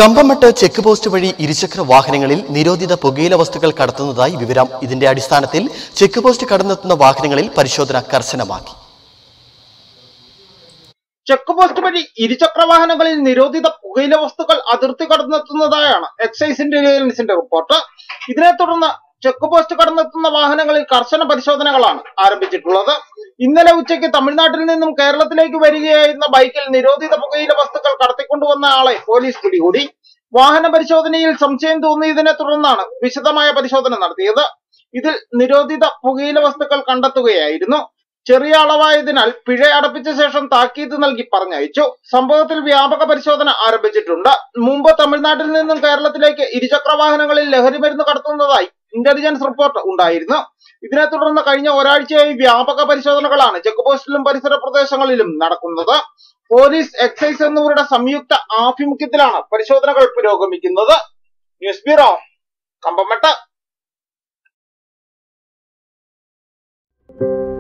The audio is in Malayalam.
കമ്പമട്ട് ചെക്ക് പോസ്റ്റ് വഴി ഇരുചക്ര വാഹനങ്ങളിൽ നിരോധിത പുകയില വസ്തുക്കൾ കടത്തുന്നതായി വിവരം ഇതിന്റെ അടിസ്ഥാനത്തിൽ ചെക്ക് പോസ്റ്റ് കടന്നെത്തുന്ന വാഹനങ്ങളിൽ പരിശോധന കർശനമാക്കി ചെക്ക് പോസ്റ്റ് വഴി ഇരുചക്ര വാഹനങ്ങളിൽ നിരോധിത പുകയില വസ്തുക്കൾ അതിർത്തി കടന്നെത്തുന്നതായാണ് എക്സൈസ് ഇന്റലിജൻസിന്റെ റിപ്പോർട്ട് ഇതിനെ തുടർന്ന് ചെക്ക് പോസ്റ്റ് കടന്നെത്തുന്ന വാഹനങ്ങളിൽ കർശന പരിശോധനകളാണ് ആരംഭിച്ചിട്ടുള്ളത് ഇന്നലെ ഉച്ചയ്ക്ക് തമിഴ്നാട്ടിൽ നിന്നും കേരളത്തിലേക്ക് വരികയായിരുന്ന ബൈക്കിൽ നിരോധിത പുകയില വസ്തുക്കൾ കടത്തിക്കൊണ്ടുവന്ന ആളെ പോലീസ് പിടികൂടി വാഹന പരിശോധനയിൽ സംശയം തോന്നിയതിനെ തുടർന്നാണ് വിശദമായ പരിശോധന നടത്തിയത് ഇതിൽ നിരോധിത പുകയില വസ്തുക്കൾ കണ്ടെത്തുകയായിരുന്നു ചെറിയ അളവായതിനാൽ പിഴ അടപ്പിച്ച ശേഷം താക്കീത് നൽകി പറഞ്ഞയച്ചു സംഭവത്തിൽ വ്യാപക പരിശോധന ആരംഭിച്ചിട്ടുണ്ട് മുമ്പ് തമിഴ്നാട്ടിൽ നിന്നും കേരളത്തിലേക്ക് ഇരുചക്ര വാഹനങ്ങളിൽ ലഹരി മരുന്ന് കടത്തുന്നതായി ഇന്റലിജൻസ് റിപ്പോർട്ട് ഉണ്ടായിരുന്നു ഇതിനെ തുടർന്ന് കഴിഞ്ഞ ഒരാഴ്ചയായി വ്യാപക പരിശോധനകളാണ് ചെക്ക് പോസ്റ്റിലും പരിസര പ്രദേശങ്ങളിലും നടക്കുന്നത് പോലീസ് എക്സൈസ് എന്നിവരുടെ സംയുക്ത ആഭിമുഖ്യത്തിലാണ് പരിശോധനകൾ പുരോഗമിക്കുന്നത് ന്യൂസ് ബ്യൂറോ കമ്പമട്ട്